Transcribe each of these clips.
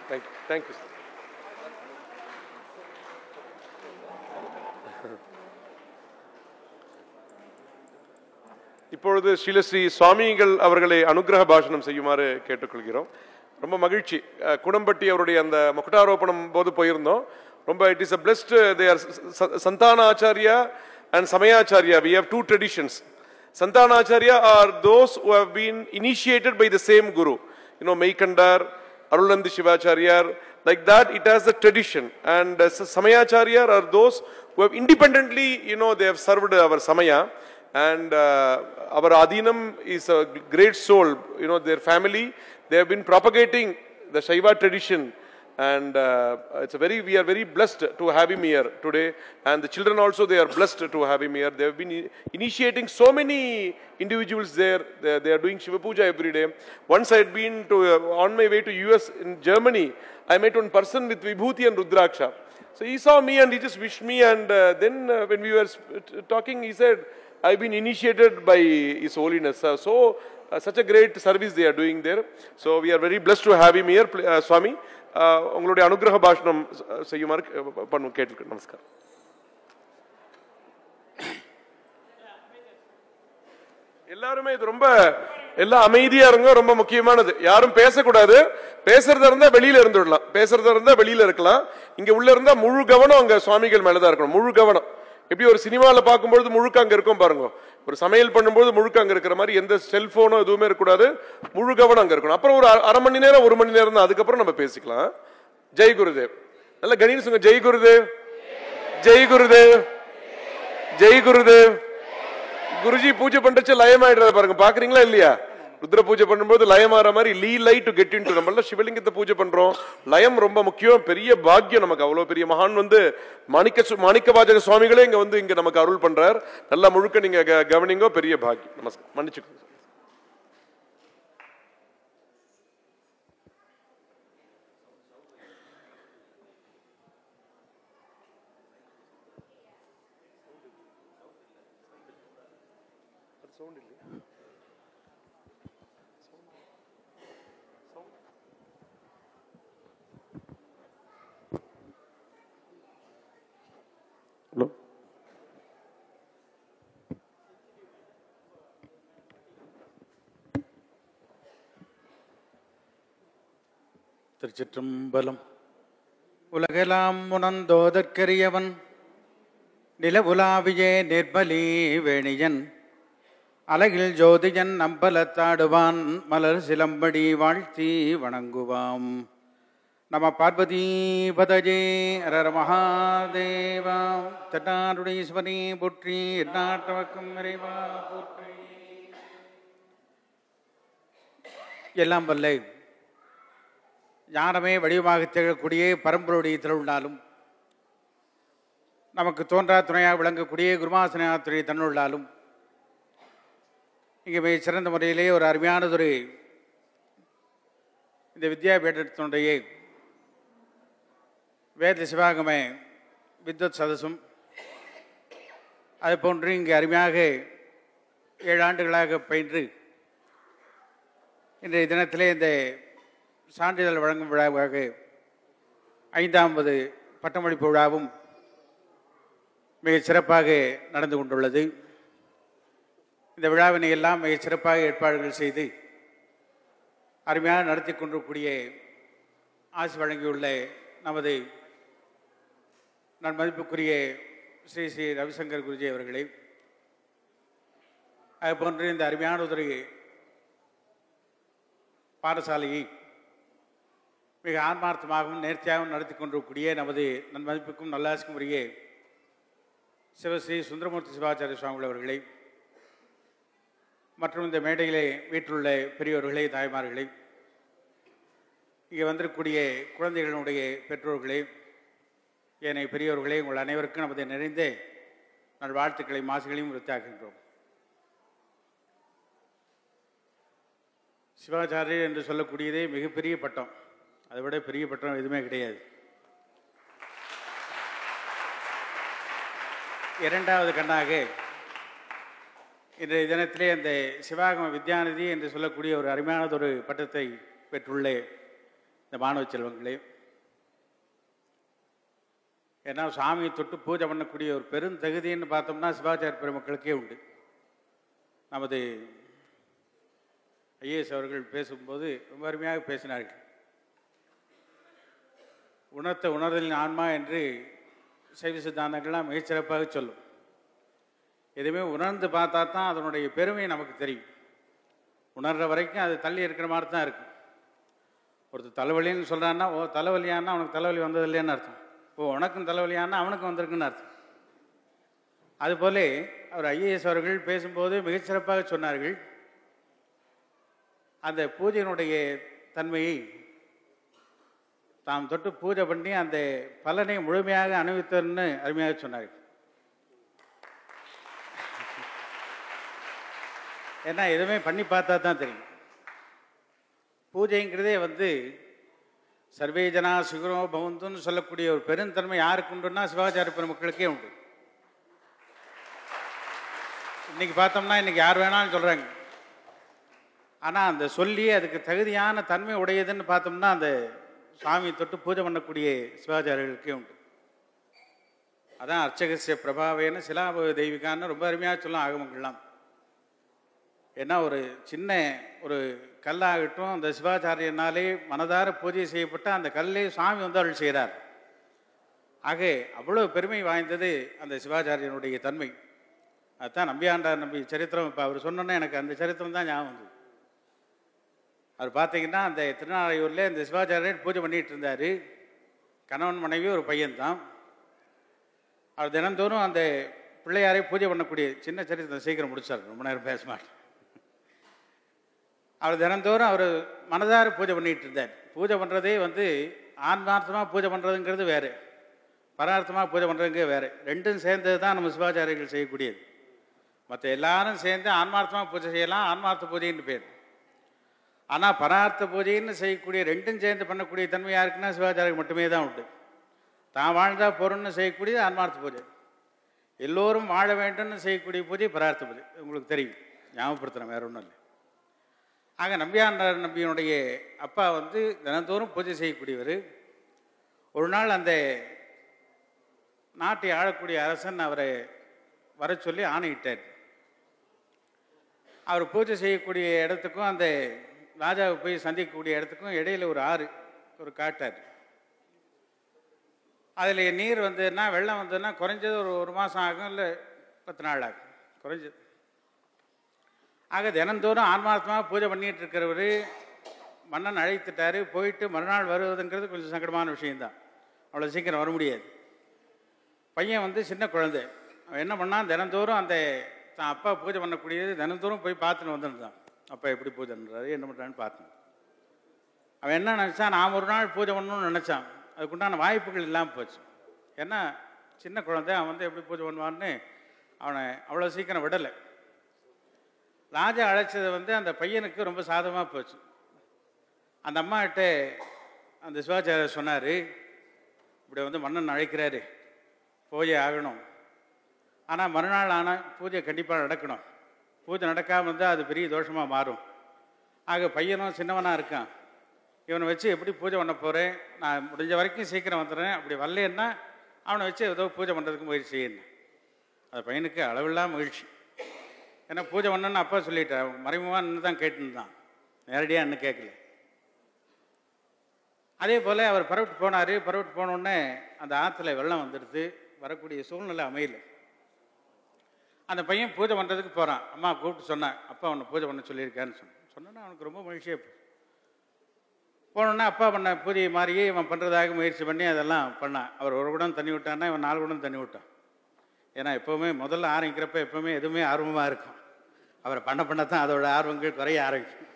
Thank you thank you இப்பொழுது ஸ்ரீலஸ்ரீ சுவாமிகள் அவர்களை அனுகிரக பாஷணம் செய்யுமாறு கேட்டுக்கொள்கிறோம் ரொம்ப மகிழ்ச்சி அஹ், குடம்பட்டி அவருடைய அந்த முகட்டாரோபணம் போது போயிருந்தோம் ரொம்ப it is a blessed there Santanacharya and Samayacharya we have two traditions Santanacharya are those who have been initiated by the same guru. You know, Meikandar, Arulandi Shivacharya, like that, it has a tradition. And uh, Samayacharya are those who have independently, you know, they have served our Samaya. And uh, our Adinam is a great soul, you know, their family, they have been propagating the Shaiva tradition. And uh, it's a very, we are very blessed to have him here today. And the children also, they are blessed to have him here. They have been i- initiating so many individuals there. They, they are doing Shiva Puja every day. Once I had been to, uh, on my way to US in Germany, I met one person with Vibhuti and Rudraksha. So he saw me and he just wished me. And uh, then uh, when we were sp- t- talking, he said, I've been initiated by His Holiness. Uh, so, uh, such a great service they are doing there. So, we are very blessed to have him here, pl- uh, Swami. Uh, உங்களுடைய அனுகிரக பாஷணம் அஹ், செய்யுமாறு K- பண்ணு கேட்டு நமஸ்காரம் எல்லாருமே இது ரொம்ப எல்லாம் அமைதியா இருங்க ரொம்ப முக்கியமானது யாரும் பேசக்கூடாது பேசுறதா இருந்தா வெளியில இருந்துடலாம் பேசுறதா இருந்தா வெளியில இருக்கலாம் இங்க உள்ள இருந்தா முழு கவனம் அங்க சுவாமிகள் மேலதான் இருக்கணும் முழு கவனம் எப்படி ஒரு சினிமால பார்க்கும்பொழுது முழுக்க அங்க இருக்கும் பாருங்க ஒரு சமையல் பண்ணும்போது முழுக்க அங்க இருக்கிற மாதிரி எந்த செல்போனோ எதுவுமே இருக்கக்கூடாது முழு கவனம் அங்க இருக்கணும் அப்புறம் ஒரு அரை மணி நேரம் ஒரு மணி நேரம் தான் அதுக்கப்புறம் நம்ம பேசிக்கலாம் ஜெய் குருதேவ் நல்ல கணீர் சொல்லுங்க ஜெய் குருதேவ் ஜெய் குருதேவ் ஜெய் குருதேவ் குருஜி பூஜை பண்றச்சு லயமாயிடுறத பாருங்க பாக்குறீங்களா இல்லையா ருத்ர பூஜை பண்ணும்போது லயமாற மாதிரி லீ லை டு கெட் இன் நம்ம எல்லாம் சிவலிங்கத்தை பூஜை பண்றோம் லயம் ரொம்ப முக்கியம் பெரிய பாக்கியம் நமக்கு அவ்வளவு பெரிய மகான் வந்து மாணிக்க சு- மாணிக்க வாஜக சுவாமிகளே இங்க வந்து இங்க நமக்கு அருள் பண்றார் நல்லா முழுக்க நீங்க க- கவனிங்கோ பெரிய பாக்கியம் நமஸ்காரம் மன்னிச்சுக்கோங்க ஹலோ திருச்சிற்றம்பலம் உலகெல்லாம் உணர்ந்தோதற்கரியவன் நிலவுலாவியே நிர்மலி வேணியன் அலகில் ஜோதியன் நம்பலத்தாடுவான் மலர் சிலம்படி வாழ்த்தி வணங்குவாம் நம பார்வதி பதஜே அரர மகாதேவா தென்னாடுடீஸ்வரி போற்றி எந்நாட்டவக்கும் இறைவா போற்றி எல்லாம் வல்லை ஞானமே வடிவமாக திகழக்கூடிய பரம்பொருடைய திருவிழாலும் நமக்கு தோன்றா துணையாக விளங்கக்கூடிய குருமாசனாத்துறை தன்னுள்ளாலும் இங்கே மிக சிறந்த முறையிலே ஒரு அருமையானதொரு இந்த வித்யாபீடத்தினுடைய வேத சிவாகம வித்வத் சதசும் அது போன்று இங்கே அருமையாக ஏழு ஆண்டுகளாக பயின்று இன்றைய தினத்திலே இந்த சான்றிதழ் வழங்கும் விழாவாக ஐந்தாம்பது பட்டமளிப்பு விழாவும் மிக சிறப்பாக நடந்து கொண்டுள்ளது இந்த விழாவினை எல்லாம் மிக சிறப்பாக ஏற்பாடுகள் செய்து அருமையாக நடத்தி கொண்டிருக்கூடிய ஆசி வழங்கியுள்ள நமது நன்மதிப்புக்குரிய ஸ்ரீ ஸ்ரீ ரவிசங்கர் குருஜி அவர்களை அதுபோன்று இந்த அருமையான ஒரு பாடசாலையை மிக ஆன்மார்த்தமாகவும் நேர்த்தியாகவும் நடத்தி கொண்டிருக்கக்கூடிய நமது நன்மதிப்புக்கும் நல்லாசிக்கும் உரிய சிவஸ்ரீ சுந்தரமூர்த்தி சிவாச்சாரிய சுவாமிகள் அவர்களை மற்றும் இந்த மேடையிலே வீட்டிலுள்ள பெரியோர்களே தாய்மார்களே இங்கே வந்திருக்கக்கூடிய குழந்தைகளுடைய பெற்றோர்களே ஏனைய பெரியோர்களே உங்கள் அனைவருக்கும் நமது நிறைந்த நல் வாழ்த்துக்களை மாசுகளையும் உறுத்தாக்குகின்றோம் சிவாச்சாரியர் என்று சொல்லக்கூடியதே மிகப்பெரிய பட்டம் அதை விட பெரிய பட்டம் எதுவுமே கிடையாது இரண்டாவது கண்ணாக இன்றைய தினத்திலே அந்த சிவாகம வித்யாநிதி என்று சொல்லக்கூடிய ஒரு அருமையானதொரு பட்டத்தை பெற்றுள்ள இந்த மாணவ செல்வங்களே ஏன்னா சாமியை தொட்டு பூஜை பண்ணக்கூடிய ஒரு பெருந்தகுதின்னு பார்த்தோம்னா சிவாச்சாரிய பெருமக்களுக்கே உண்டு நமது ஐஏஎஸ் அவர்கள் பேசும்போது ரொம்ப அருமையாக பேசினார்கள் உணர்த்த உணர்தலின் ஆன்மா என்று சைவ சித்தாந்தங்கள்லாம் மிகச்சிறப்பாக சொல்லும் எதுவுமே உணர்ந்து பார்த்தா தான் அதனுடைய பெருமை நமக்கு தெரியும் உணர்ற வரைக்கும் அது தள்ளி இருக்கிற மாதிரி தான் இருக்கும் ஒருத்தர் தலைவலின்னு சொல்கிறான்னா ஓ தலைவலியானா அவனுக்கு தலைவலி வந்தது இல்லைன்னு அர்த்தம் ஓ உனக்கும் தலைவலியானா அவனுக்கும் வந்திருக்குன்னு அர்த்தம் அதுபோல அவர் ஐஏஎஸ் அவர்கள் பேசும்போது மிகச்சிறப்பாக சொன்னார்கள் அந்த பூஜையினுடைய தன்மையை தாம் தொட்டு பூஜை பண்ணி அந்த பலனை முழுமையாக அனுபவித்தர்னு அருமையாக சொன்னார்கள் ஏன்னா எதுவுமே பண்ணி பார்த்தா தான் தெரியும் பூஜைங்கிறதே வந்து சர்வே ஜனா சுகரோ பவந்துன்னு சொல்லக்கூடிய ஒரு பெருந்தன்மை யாருக்கு உண்டுன்னா சிவாச்சாரிய பெருமக்களுக்கே உண்டு இன்னைக்கு பார்த்தோம்னா இன்னைக்கு யார் வேணாலும் சொல்கிறாங்க ஆனால் அந்த சொல்லி அதுக்கு தகுதியான தன்மை உடையதுன்னு பார்த்தோம்னா அந்த சாமி தொட்டு பூஜை பண்ணக்கூடிய சிவாச்சாரியர்களுக்கே உண்டு அதான் அர்ச்சகசிய பிரபாவேன சிலாப தெய்விகான்னு ரொம்ப அருமையாக சொல்லலாம் ஆகமங்கள்லாம் ஏன்னா ஒரு சின்ன ஒரு கல்லாகட்டும் அந்த சிவாச்சாரியனாலே மனதார பூஜை செய்யப்பட்ட அந்த கல்லே சாமி வந்து அருள் செய்கிறார் ஆக அவ்வளோ பெருமை வாய்ந்தது அந்த சிவாச்சாரியனுடைய தன்மை அதுதான் நம்பியாண்டார் நம்பி சரித்திரம் இப்போ அவர் சொன்னோன்னே எனக்கு அந்த சரித்திரம் தான் ஞாபகம் வந்தது அவர் பார்த்தீங்கன்னா அந்த திருநாளையூரில் இந்த சிவாச்சாரியர் பூஜை பண்ணிகிட்டு இருந்தார் கணவன் மனைவி ஒரு பையன்தான் அவர் தினந்தோறும் அந்த பிள்ளையாரை பூஜை பண்ணக்கூடிய சின்ன சரித்திரம் சீக்கிரம் முடிச்சார் ரொம்ப நேரம் பேச மாட்டேன் அவர் தினந்தோறும் அவர் மனதார பூஜை பண்ணிகிட்டு இருந்தார் பூஜை பண்ணுறதே வந்து ஆன்மார்த்தமாக பூஜை பண்ணுறதுங்கிறது வேறு பரார்த்தமாக பூஜை பண்ணுறதுங்க வேறு ரெண்டும் சேர்ந்தது தான் நம்ம சிவாச்சாரியர்கள் செய்யக்கூடியது மற்ற எல்லாரும் சேர்ந்து ஆன்மார்த்தமாக பூஜை செய்யலாம் ஆன்மார்த்த பூஜைன்னு பேர் ஆனால் பரார்த்த பூஜைன்னு செய்யக்கூடிய ரெண்டும் சேர்ந்து பண்ணக்கூடிய தன்மை யாருக்குன்னா சிவாச்சாரியர்கள் மட்டுமே தான் உண்டு தான் வாழ்ந்தா பொருள்னு செய்யக்கூடியது ஆன்மார்த்த பூஜை எல்லோரும் வாழ வேண்டும்னு செய்யக்கூடிய பூஜை பரார்த்த பூஜை உங்களுக்கு தெரியும் ஞாபகப்படுத்துகிறேன் வேற ஒன்றும் இல்லை ஆக நம்பியாண்டார் நம்பியினுடைய அப்பா வந்து தினந்தோறும் பூஜை செய்யக்கூடியவர் ஒரு நாள் அந்த நாட்டை ஆளக்கூடிய அரசன் அவரை வர சொல்லி ஆணையிட்டார் அவர் பூஜை செய்யக்கூடிய இடத்துக்கும் அந்த ராஜாவை போய் சந்திக்கக்கூடிய இடத்துக்கும் இடையில ஒரு ஆறு ஒரு காட்டார் அதில் நீர் வந்ததுன்னா வெள்ளம் வந்ததுன்னா குறைஞ்சது ஒரு ஒரு மாதம் ஆகும் இல்லை பத்து நாள் ஆகும் குறைஞ்சது ஆக தினந்தோறும் ஆன்மார்த்தமாக பூஜை பண்ணிகிட்டு இருக்கிறவர் மன்னன் அழைத்துட்டாரு போயிட்டு மறுநாள் வருவதுங்கிறது கொஞ்சம் சங்கடமான விஷயம்தான் அவ்வளோ சீக்கிரம் வர முடியாது பையன் வந்து சின்ன குழந்தை அவன் என்ன பண்ணான் தினந்தோறும் அந்த தான் அப்பா பூஜை பண்ணக்கூடியது தினந்தோறும் போய் பார்த்துன்னு வந்துருந்தான் அப்பா எப்படி பூஜை பண்ணுறாரு என்ன பண்ணுறான்னு பார்த்தேன் அவன் என்ன நினச்சான் நான் ஒரு நாள் பூஜை பண்ணணும்னு நினச்சான் அதுக்குண்டான வாய்ப்புகள் இல்லாமல் போச்சு ஏன்னா சின்ன குழந்தை அவன் வந்து எப்படி பூஜை பண்ணுவான்னு அவனை அவ்வளோ சீக்கிரம் விடலை ராஜா அழைச்சது வந்து அந்த பையனுக்கு ரொம்ப சாதகமாக போச்சு அந்த அம்மாகிட்ட அந்த சிவாச்சாரியர் சொன்னார் இப்படி வந்து மன்னன் அழைக்கிறாரு போயே ஆகணும் ஆனால் மறுநாள் ஆனால் பூஜை கண்டிப்பாக நடக்கணும் பூஜை நடக்காமல் இருந்தால் அது பெரிய தோஷமாக மாறும் ஆக பையனும் சின்னவனாக இருக்கான் இவனை வச்சு எப்படி பூஜை பண்ண போகிறேன் நான் முடிஞ்ச வரைக்கும் சீக்கிரம் வந்துடுறேன் அப்படி வரலன்னா அவனை வச்சு ஏதோ பூஜை பண்ணுறதுக்கு முயற்சி செய்யணும் அந்த பையனுக்கு அளவில்லா மகிழ்ச்சி ஏன்னா பூஜை பண்ணணும்னு அப்பா சொல்லிட்டார் மறைமுகமாக நின்று தான் கேட்டுருந்தான் நேரடியாக இன்னும் கேட்கல அதே போல் அவர் பரவிட்டு போனார் பரவிட்டு போனோடனே அந்த ஆற்றுல வெள்ளம் வந்துடுது வரக்கூடிய சூழ்நிலை அமையல அந்த பையன் பூஜை பண்ணுறதுக்கு போகிறான் அம்மா கூப்பிட்டு சொன்னான் அப்பா அவனை பூஜை பண்ண சொல்லியிருக்கான்னு சொன்னான் சொன்னோன்னா அவனுக்கு ரொம்ப மகிழ்ச்சியாக போச்சு போனோன்னா அப்பா பண்ண பூஜை மாதிரியே இவன் பண்ணுறதாக முயற்சி பண்ணி அதெல்லாம் பண்ணான் அவர் ஒரு குடம் தண்ணி விட்டான்னா இவன் நாலு குடம் தண்ணி விட்டான் ஏன்னா எப்போவுமே முதல்ல ஆரம்பிக்கிறப்ப எப்போவுமே எதுவுமே ஆர்வமாக இருக்கும் அவரை பண்ண பண்ண தான் அதோட ஆர்வங்கள் குறைய ஆரம்பிக்கும்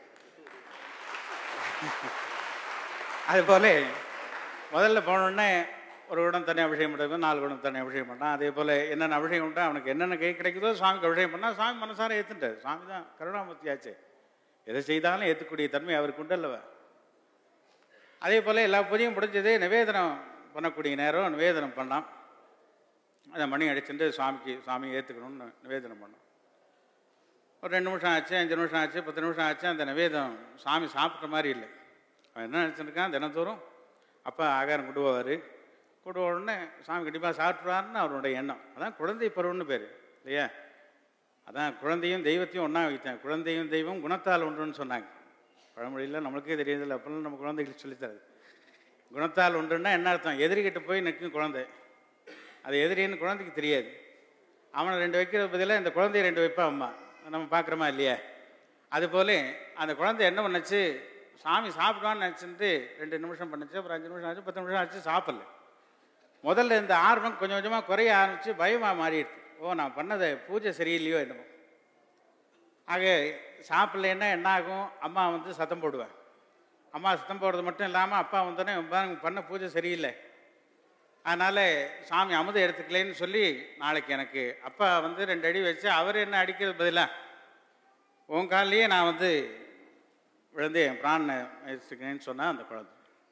அதுபோல் முதல்ல போனோடனே ஒரு குடம் தண்ணி அபிஷேகம் பண்ணுறது நாலு குடம் தண்ணி அபிஷேகம் பண்ணான் அதே போல் என்னென்ன அபிஷேகம் பண்ணா அவனுக்கு என்னென்ன கை கிடைக்குதோ சாமிக்கு அபிஷேகம் பண்ணால் சாமி மனசார ஏற்றுட்டார் சாமி தான் கருணாமூர்த்தி ஆச்சு எதை செய்தாலும் ஏற்றக்கூடிய தன்மை அவருக்கு உண்டு அல்லவா அதே போல் எல்லா பூஜையும் முடிஞ்சது நிவேதனம் பண்ணக்கூடிய நேரம் நிவேதனம் பண்ணான் அந்த மணி அடிச்சுட்டு சாமிக்கு சாமி ஏற்றுக்கணும்னு நிவேதனம் பண்ணோம் ஒரு ரெண்டு நிமிஷம் ஆச்சு அஞ்சு நிமிஷம் ஆச்சு பத்து நிமிஷம் ஆச்சு அந்த நிவேதனம் சாமி சாப்பிட்ட மாதிரி இல்லை அவன் என்ன நினச்சிருக்கான் தினந்தோறும் அப்பா ஆகாரம் கொண்டு போவார் கொண்டு போன உடனே சாமி கண்டிப்பாக சாப்பிட்ருவாருன்னு அவருடைய எண்ணம் அதான் குழந்தை பருவம்னு பேர் இல்லையா அதான் குழந்தையும் தெய்வத்தையும் ஒன்றா வைத்தேன் குழந்தையும் தெய்வம் குணத்தால் ஒன்றுன்னு சொன்னாங்க பழமொழியில் நம்மளுக்கே தெரியுதில்ல அப்பெல்லாம் நம்ம குழந்தைகளுக்கு சொல்லித்தராது குணத்தால் ஒன்றுன்னா என்ன அர்த்தம் எதிரிகிட்ட போய் நிற்கும் குழந்தை அது எதிரின்னு குழந்தைக்கு தெரியாது அவனை ரெண்டு வைக்கிறது பதிலாக இந்த குழந்தைய ரெண்டு வைப்பா அம்மா நம்ம பார்க்குறோமா இல்லையா அதுபோல அந்த குழந்தை என்ன பண்ணுச்சு சாமி சாப்பிடுவான்னு நினச்சிட்டு ரெண்டு நிமிஷம் பண்ணுச்சு அப்புறம் அஞ்சு நிமிஷம் ஆச்சு பத்து நிமிஷம் ஆச்சு சாப்பிடல முதல்ல இந்த ஆர்வம் கொஞ்சம் கொஞ்சமாக குறைய ஆரம்பிச்சு பயமாக மாறிடுது ஓ நான் பண்ணதை பூஜை சரியில்லையோ என்னமோ ஆக சாப்பிட்லன்னா என்ன ஆகும் அம்மா வந்து சத்தம் போடுவேன் அம்மா சத்தம் போடுறது மட்டும் இல்லாமல் அப்பா வந்தோடனே பாருங்க பண்ண பூஜை சரியில்லை அதனால் சாமி அமுதம் எடுத்துக்கலேன்னு சொல்லி நாளைக்கு எனக்கு அப்பா வந்து ரெண்டு அடி வச்சு அவர் என்ன அடிக்கிறது பதிலாக உன் காலிலேயே நான் வந்து விழுந்து என் பிராணனை வச்சுருக்கேன்னு சொன்னால் அந்த குழந்தை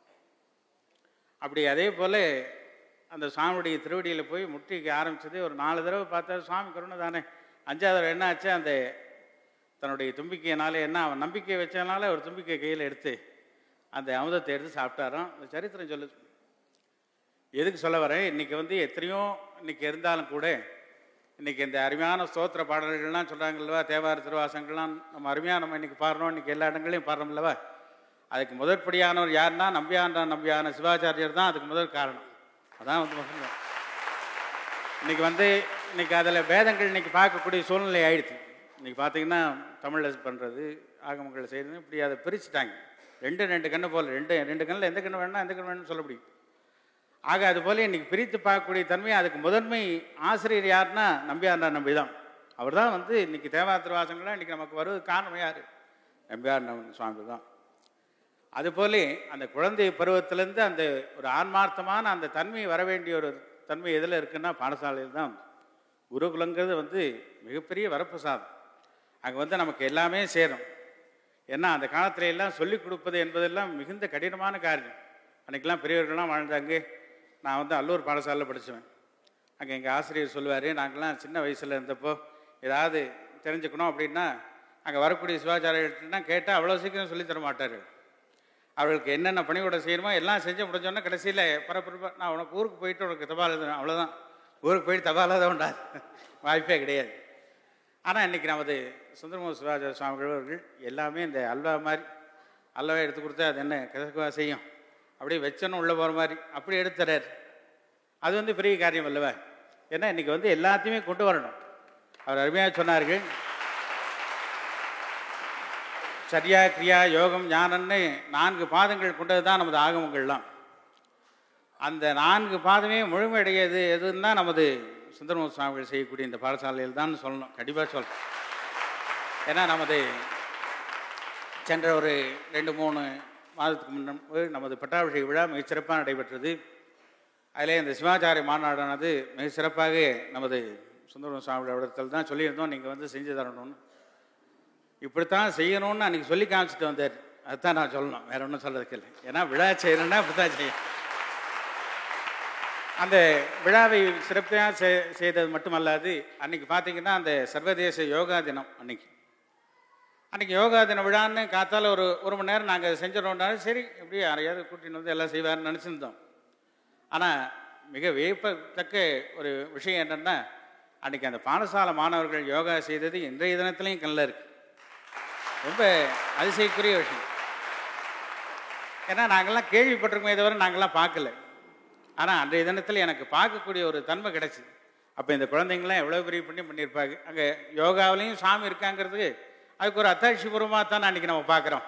அப்படி அதே போல் அந்த சாமியுடைய திருவடியில் போய் முட்டிக்க ஆரம்பிச்சது ஒரு நாலு தடவை பார்த்தா சாமி கருணை தானே அஞ்சாவது தடவை என்ன ஆச்சு அந்த தன்னுடைய தும்பிக்கையினால என்ன அவன் நம்பிக்கை வச்சதுனால ஒரு தும்பிக்கை கையில் எடுத்து அந்த அமுதத்தை எடுத்து சாப்பிட்டாராம் அந்த சரித்திரம் சொல்லுது எதுக்கு சொல்ல வரேன் இன்றைக்கி வந்து எத்தனையோ இன்றைக்கி இருந்தாலும் கூட இன்றைக்கி இந்த அருமையான ஸ்தோத்திர பாடல்கள்லாம் சொல்கிறாங்கல்லவா தேவார திருவாசங்கள்லாம் நம்ம அருமையாக நம்ம இன்றைக்கி பாடுறோம் இன்றைக்கி எல்லா இடங்களையும் பாடுறோம் இல்லவா அதுக்கு முதற்படியானவர் யாருன்னா நம்பியாண்டான் நம்பியான சிவாச்சாரியர் தான் அதுக்கு முதல் காரணம் அதான் வந்து முதல்ல. இன்னைக்கு வந்து இன்னைக்கு அதில் வேதங்கள் இன்னைக்கு பார்க்கக்கூடிய சூழ்நிலை ஆயிடுச்சு இன்னைக்கு பார்த்தீங்கன்னா தமிழில் பண்ணுறது ஆகமங்கள் செய்கிறது இப்படி அதை பிரிச்சுட்டாங்க ரெண்டு ரெண்டு கண்ணு போல் ரெண்டு ரெண்டு கண்ணில் எந்த கண்ணு வேணும்னா எந்த கண்ணு வேணும்னு சொல்ல முடியும் ஆக அது போல இன்னைக்கு பிரித்து பார்க்கக்கூடிய தன்மை அதுக்கு முதன்மை ஆசிரியர் யாருன்னா நம்பியாண்டா நம்பி தான் அவர் தான் வந்து இன்னைக்கு தேவா திருவாசங்கள்லாம் இன்னைக்கு நமக்கு வருவது காரணம் யார் நம்பியார் நம்பி சுவாமி தான் அதுபோல அந்த குழந்தை பருவத்திலேருந்து அந்த ஒரு ஆன்மார்த்தமான அந்த தன்மை வர வேண்டிய ஒரு தன்மை எதில் இருக்குன்னா பாடசாலையில் தான் குருகுலங்கிறது வந்து மிகப்பெரிய வரப்பிரசாதம் அங்கே வந்து நமக்கு எல்லாமே சேரும் ஏன்னா அந்த காலத்துல எல்லாம் சொல்லிக் கொடுப்பது என்பதெல்லாம் மிகுந்த கடினமான காரியம் அன்றைக்கெல்லாம் பெரியவர்கள்லாம் வாழ்ந்தாங்க நான் வந்து அல்லூர் பாடசாலையில் படித்தவன் அங்கே எங்கள் ஆசிரியர் சொல்லுவார் நாங்கள்லாம் சின்ன வயசில் இருந்தப்போ ஏதாவது தெரிஞ்சுக்கணும் அப்படின்னா அங்கே வரக்கூடிய சிவாச்சாரியர்கள்ட்டா கேட்டால் அவ்வளோ சீக்கிரம் சொல்லித் தர மாட்டார்கள் அவர்களுக்கு என்னென்ன பணியோட செய்யணுமோ எல்லாம் செஞ்சு முடிஞ்சோன்னே கடைசியில் பரபரப்பா நான் உனக்கு ஊருக்கு போயிட்டு உனக்கு தபால் எழுதுவேன் அவ்வளோதான் ஊருக்கு போயிட்டு தபால் தான் உண்டா வாய்ப்பே கிடையாது ஆனால் இன்றைக்கி நமது சுந்தரமூர் சிவாச்சார சுவாமிகள் அவர்கள் எல்லாமே இந்த அல்வா மாதிரி அல்வா எடுத்து கொடுத்தா அது என்ன கசக்குவா செய்யும் அப்படியே வச்சனும் உள்ளே போகிற மாதிரி அப்படி எடுத்துறார் அது வந்து பெரிய காரியம் அல்லவா ஏன்னா இன்றைக்கி வந்து எல்லாத்தையுமே கொண்டு வரணும் அவர் அருமையாக சொன்னார்கள் சரியா கிரியா யோகம் ஞானம்னு நான்கு பாதங்கள் கொண்டது தான் நமது ஆகமங்கள்லாம் அந்த நான்கு பாதமே முழுமையடையது எதுன்னா நமது சுந்தரமூர் சுவாமிகள் செய்யக்கூடிய இந்த பாடசாலையில் தான் சொல்லணும் கண்டிப்பாக சொல்லணும் ஏன்னா நமது சென்ற ஒரு ரெண்டு மூணு மாதத்துக்கு முன்பு நமது பட்டாபிஷேக விழா மிகச் சிறப்பாக நடைபெற்றது அதிலே இந்த சிவாச்சாரிய மாநாடானது மிக சிறப்பாக நமது சுந்தரம் சுவாமி இடத்துல தான் சொல்லியிருந்தோம் நீங்கள் வந்து செஞ்சு தரணும்னு இப்படித்தான் செய்யணும்னு அன்றைக்கி சொல்லி காமிச்சிட்டு வந்தார் அதுதான் நான் சொல்லணும் வேற ஒன்றும் சொல்கிறதுக்கு இல்லை ஏன்னா விழா செய்யணும்னா அப்படி தான் செய்யணும் அந்த விழாவை சிறப்பாக செ- செய்தது மட்டுமல்லாது அன்னைக்கு பார்த்தீங்கன்னா அந்த சர்வதேச யோகா தினம் அன்னைக்கு அன்னைக்கு யோகா தின விழான்னு காத்தால ஒரு ஒரு மணி நேரம் நாங்கள் செஞ்சிடறோம்னாலும் சரி எப்படி யாரையாவது கூட்டின்னு வந்து எல்லாம் செய்வார்னு நினச்சிருந்தோம் ஆனால் மிக வியப்பத்தக்க ஒரு விஷயம் என்னென்னா அன்னைக்கு அந்த பாடசாலை மாணவர்கள் யோகா செய்தது இன்றைய தினத்துலையும் கண்ணில் இருக்கு ரொம்ப அதிசயக்குரிய விஷயம் ஏன்னா நாங்கள்லாம் கேள்விப்பட்டிருக்கோமே தவிர நாங்கள்லாம் பார்க்கல ஆனால் அன்றைய தினத்தில் எனக்கு பார்க்கக்கூடிய ஒரு தன்மை கிடைச்சிது அப்போ இந்த குழந்தைங்களாம் எவ்வளோ பெரிய புண்ணியம் பண்ணியிருப்பாங்க அங்கே யோகாவிலையும் சாமி இருக்காங்கிறதுக்கு அதுக்கு ஒரு அத்தாட்சிபூர்வமாக தான் அன்றைக்கி நம்ம பார்க்குறோம்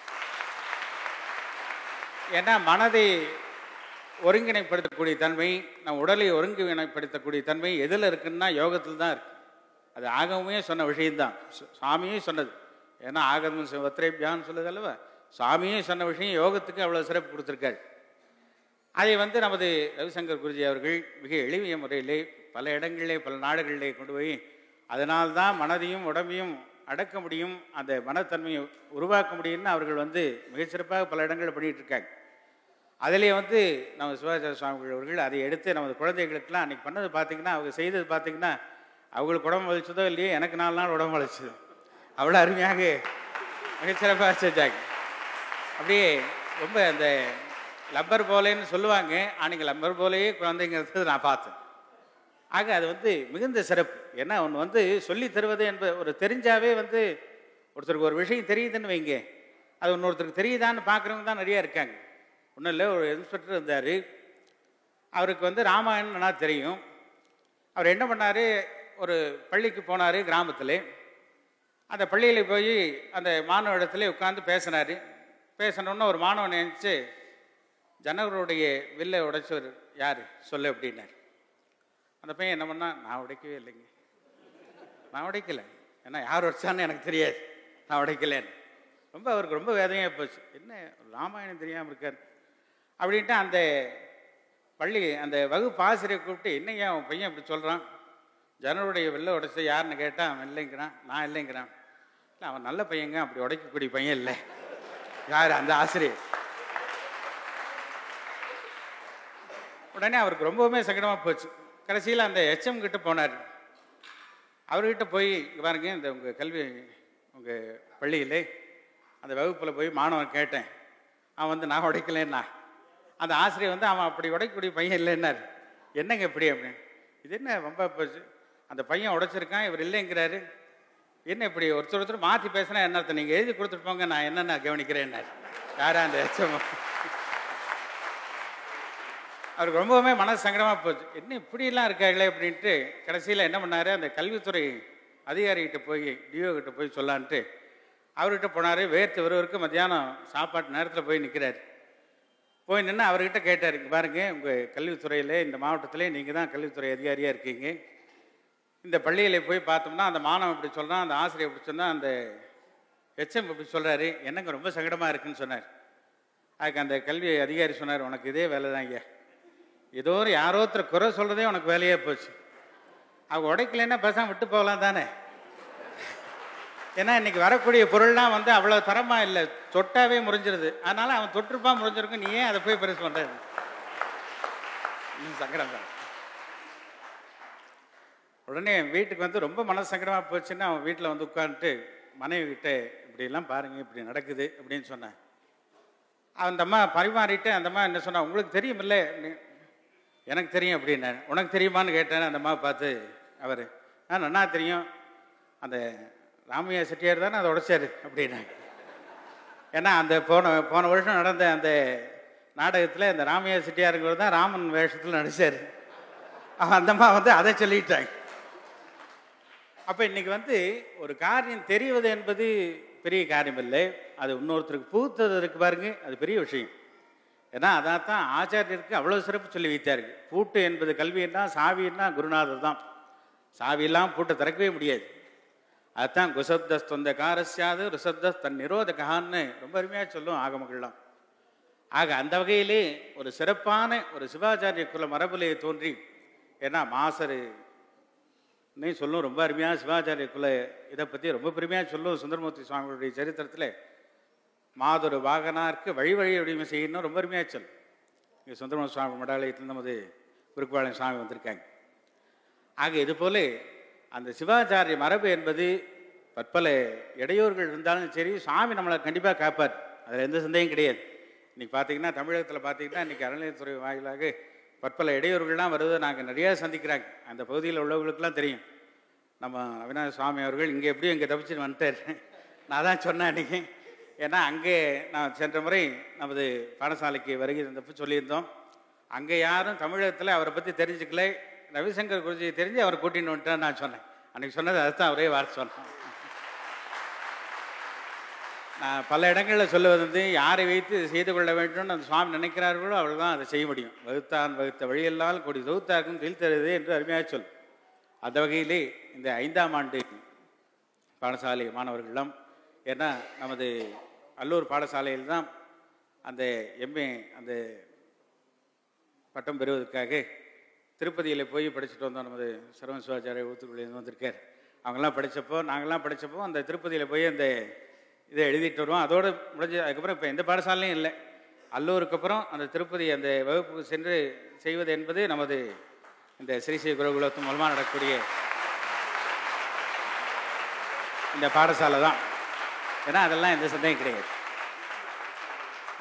ஏன்னா மனதை ஒருங்கிணைப்படுத்தக்கூடிய தன்மை நம் உடலை ஒருங்கிணைப்படுத்தக்கூடிய தன்மை எதில் இருக்குன்னா யோகத்தில் தான் இருக்கு அது ஆகமே சொன்ன விஷயம்தான் சு- சாமியே சொன்னது ஏன்னா ஆகமம் வத்திரைபியான்னு சொல்லுது அல்லவா சாமியே சொன்ன விஷயம் யோகத்துக்கு அவ்வளோ சிறப்பு கொடுத்துருக்காரு அதை வந்து நமது ரவிசங்கர் குருஜி அவர்கள் மிக எளிமைய முறையிலே பல இடங்களிலே பல நாடுகளிலே கொண்டு போய் அதனால்தான் மனதையும் உடம்பையும் அடக்க முடியும் அந்த மனத்தன்மையை உருவாக்க முடியும்னு அவர்கள் வந்து மிகச்சிறப்பாக பல இடங்களில் பண்ணிட்டு இருக்காங்க அதிலே வந்து நம்ம சிவாச்சார சுவாமிகள் அவர்கள் அதை எடுத்து நமது குழந்தைகளுக்கெல்லாம் அன்றைக்கி பண்ணது பார்த்தீங்கன்னா அவங்க செய்தது பார்த்தீங்கன்னா அவங்களுக்கு உடம்பு வலிச்சதோ இல்லையோ எனக்கு நாலு நாள் உடம்பு வலிச்சது அவ்வளோ அருமையாக மிகச்சிறப்பாக செஞ்சாங்க அப்படியே ரொம்ப அந்த லப்பர் போலேன்னு சொல்லுவாங்க அன்றைக்கி லப்பர் போலேயே குழந்தைங்கிறது நான் பார்த்தேன் ஆக அது வந்து மிகுந்த சிறப்பு ஏன்னா ஒன்று வந்து சொல்லி தருவது என்பது ஒரு தெரிஞ்சாவே வந்து ஒருத்தருக்கு ஒரு விஷயம் தெரியுதுன்னு வைங்க அது இன்னொருத்தருக்கு தெரியுதான்னு பார்க்குறவங்க தான் நிறையா இருக்காங்க ஒன்றும் இல்லை ஒரு இன்ஸ்பெக்டர் இருந்தார் அவருக்கு வந்து ராமாயணம் நல்லா தெரியும் அவர் என்ன பண்ணார் ஒரு பள்ளிக்கு போனார் கிராமத்தில் அந்த பள்ளியில் போய் அந்த மாணவ இடத்துல உட்காந்து பேசினார் பேசணுன்னு ஒரு மாணவன் நினச்சி ஜனகருடைய வில்லை உடைச்சவர் யார் சொல்லு அப்படின்னார் அந்த பையன் என்ன பண்ணா நான் உடைக்கவே இல்லைங்க நான் உடைக்கல ஏன்னா யார் உடைச்சான்னு எனக்கு தெரியாது நான் உடைக்கலன்னு ரொம்ப அவருக்கு ரொம்ப வேதனையாக போச்சு என்ன ராமாயணம் தெரியாமல் இருக்கார் அப்படின்ட்டு அந்த பள்ளி அந்த வகுப்பு ஆசிரியர் கூப்பிட்டு என்னையா அவன் பையன் இப்படி சொல்கிறான் ஜனருடைய வெள்ளை உடைச்ச யாருன்னு கேட்டால் அவன் இல்லைங்கிறான் நான் இல்லைங்கிறான் இல்லை அவன் நல்ல பையங்க அப்படி உடைக்கக்கூடிய பையன் இல்லை யார் அந்த ஆசிரியர் உடனே அவருக்கு ரொம்பவுமே சங்கடமாக போச்சு கடைசியில் அந்த எச்எம் கிட்ட போனார் அவர்கிட்ட போய் இங்கே பாருங்க இந்த உங்கள் கல்வி உங்கள் பள்ளியில் அந்த வகுப்பில் போய் மாணவன் கேட்டேன் அவன் வந்து நான் உடைக்கலன்னா அந்த ஆசிரியர் வந்து அவன் அப்படி உடைக்கக்கூடிய பையன் இல்லைன்னார் என்னங்க இப்படி அப்படின்னு இது என்ன ரொம்ப போச்சு அந்த பையன் உடைச்சிருக்கான் இவர் இல்லைங்கிறாரு என்ன இப்படி ஒருத்தர் ஒருத்தர் மாற்றி பேசினா என்ன அர்த்தம் நீங்கள் எழுதி கொடுத்துட்டு போங்க நான் என்னென்ன கவனிக்கிறேன்னார் யாரா அந்த எச்சம் அவருக்கு ரொம்பவுமே மனசு சங்கடமாக போச்சு என்ன இப்படிலாம் இருக்காங்களே அப்படின்ட்டு கடைசியில் என்ன பண்ணார் அந்த கல்வித்துறை அதிகாரிகிட்ட போய் டிஓ கிட்ட போய் சொல்லான்ட்டு அவர்கிட்ட போனார் வேர்த்து ஒருவருக்கு மத்தியானம் சாப்பாட்டு நேரத்தில் போய் நிற்கிறார் போய் நின்று அவர்கிட்ட கேட்டார் இங்க பாருங்க உங்கள் கல்வித்துறையில் இந்த மாவட்டத்திலே நீங்கள் தான் கல்வித்துறை அதிகாரியாக இருக்கீங்க இந்த பள்ளியில் போய் பார்த்தோம்னா அந்த மாணவன் இப்படி சொல்கிறான் அந்த ஆசிரியர் இப்படி சொன்னால் அந்த எச்எம் இப்படி சொல்கிறாரு என்னங்க ரொம்ப சங்கடமாக இருக்குன்னு சொன்னார் அதுக்கு அந்த கல்வி அதிகாரி சொன்னார் உனக்கு இதே வேலை தான் ஐயா ஏதோ ஒரு யாரோ ஒருத்தர் குறை சொல்கிறதே உனக்கு வேலையே போச்சு அவங்க உடைக்கலைன்னா பேசாம விட்டு போகலாம் தானே ஏன்னா இன்னைக்கு வரக்கூடிய பொருள்லாம் வந்து அவ்வளோ தரமாக இல்லை தொட்டாவே முறிஞ்சிருது அதனால அவன் தொட்டிருப்பான் முறிஞ்சிருக்கும் நீ ஏன் அதை போய் பெருசு பண்ணுறது சங்கடம் தான் உடனே வீட்டுக்கு வந்து ரொம்ப மனசு சங்கடமாக போச்சுன்னா அவன் வீட்டில் வந்து உட்காந்துட்டு மனைவி கிட்ட இப்படியெல்லாம் பாருங்க இப்படி நடக்குது அப்படின்னு சொன்னேன் அந்த அம்மா பரிமாறிட்டு அந்த அம்மா என்ன சொன்னா உங்களுக்கு தெரியுமில்ல அப்படின்னு. எனக்கு தெரியும் அப்படின்னேன் உனக்கு தெரியுமான்னு கேட்டேன் அந்த அம்மா பார்த்து அவர் ஆ நன்னா தெரியும் அந்த ராமையா செட்டியார் தானே அதை உடைச்சாரு அப்படின்னாங்க ஏன்னா அந்த போன போன வருஷம் நடந்த அந்த நாடகத்தில் இந்த ராமையா செட்டியாருங்கிறது தான் ராமன் வேஷத்தில் நடிச்சார் அந்த அம்மா வந்து அதை சொல்லிட்டாங்க அப்போ இன்னைக்கு வந்து ஒரு காரியம் தெரிவது என்பது பெரிய காரியம் இல்லை அது இன்னொருத்தருக்கு பூத்தது இருக்கு பாருங்க அது பெரிய விஷயம் ஏன்னா அதான் தான் ஆச்சாரியருக்கு அவ்வளோ சிறப்பு சொல்லி வைத்தார்கள் பூட்டு என்பது கல்வின்னா சாவின்னா குருநாதர் தான் சாவியெல்லாம் பூட்டை திறக்கவே முடியாது அதுதான் குசப்தஸ் தொந்த காரஸ்யாது ருசப்தஸ் தன் நிரோதகான்னு ரொம்ப அருமையாக சொல்லும் ஆகமங்கள்லாம் ஆக அந்த வகையிலே ஒரு சிறப்பான ஒரு சிவாச்சாரிய குல மரபிலே தோன்றி ஏன்னா மாசரு நீ சொல்லும் ரொம்ப அருமையாக சிவாச்சாரிய குல இதை பற்றி ரொம்ப பெருமையாக சொல்லும் சுந்தரமூர்த்தி சுவாமிகளுடைய சரித்திரத்தில் மாதொரு வாகனாருக்கு வழி வழி அடிமை செய்யணும் ரொம்ப அருமையாக சொல்லும் இங்கே சுந்தரமூர்த்தி சுவாமி மடாலயத்தில் நமது குறுக்குவாளன் சுவாமி வந்திருக்காங்க ஆக இது போல அந்த சிவாச்சாரிய மரபு என்பது பற்பல இடையூறுகள் இருந்தாலும் சரி சுவாமி நம்மளை கண்டிப்பாக காப்பார் அதில் எந்த சந்தேகம் கிடையாது இன்னைக்கு பார்த்தீங்கன்னா தமிழகத்தில் பார்த்தீங்கன்னா இன்னைக்கு அறநிலையத்துறை வாயிலாக பற்பல இடையூறுகள்லாம் வருவதை நாங்கள் நிறையா சந்திக்கிறாங்க அந்த பகுதியில் உள்ளவங்களுக்குலாம் தெரியும் நம்ம அவிநாத சுவாமி அவர்கள் இங்கே எப்படியும் இங்கே தப்பிச்சுட்டு வந்துட்டார் நான் தான் சொன்னேன் அன்றைக்கி ஏன்னா அங்கே நான் சென்ற முறை நமது பாடசாலைக்கு வருகை தந்தப்போ சொல்லியிருந்தோம் அங்கே யாரும் தமிழகத்தில் அவரை பற்றி தெரிஞ்சுக்கல ரவிசங்கர் குருஜி தெரிஞ்சு அவர் கூட்டின்னு வந்துட்டான்னு நான் சொன்னேன் அன்றைக்கி சொன்னது அதுதான் அவரே வார்த்தை சொன்னேன் நான் பல இடங்களில் சொல்லுவது வந்து யாரை வைத்து இதை செய்து கொள்ள வேண்டும்னு அந்த சுவாமி நினைக்கிறார்களோ அவள் தான் அதை செய்ய முடியும் வகுத்தான் வகுத்த வழியெல்லாம் கொடி தொகுத்தாக்கும் தொழில் தருது என்று அருமையாக சொல் அந்த வகையிலே இந்த ஐந்தாம் ஆண்டு பாடசாலை மாணவர்களெல்லாம் ஏன்னா நமது அல்லூர் பாடசாலையில் தான் அந்த எம்ஏ அந்த பட்டம் பெறுவதற்காக திருப்பதியில் போய் படிச்சுட்டு வந்தோம் நமது சரவண சிவாச்சாரிய ஊத்துக்குள்ளேருந்து வந்திருக்கார் அவங்கெல்லாம் படித்தப்போ நாங்கள்லாம் படித்தப்போ அந்த திருப்பதியில் போய் அந்த இதை எழுதிட்டு வருவோம் அதோடு முடிஞ்சு அதுக்கப்புறம் இப்போ எந்த பாடசாலையும் இல்லை அல்லூருக்கு அப்புறம் அந்த திருப்பதி அந்த வகுப்புக்கு சென்று செய்வது என்பது நமது இந்த ஸ்ரீ ஸ்ரீ குருகுலத்து மூலமாக நடக்கக்கூடிய இந்த பாடசாலை தான் ஏன்னா அதெல்லாம் எந்த சந்தேகம் கிடையாது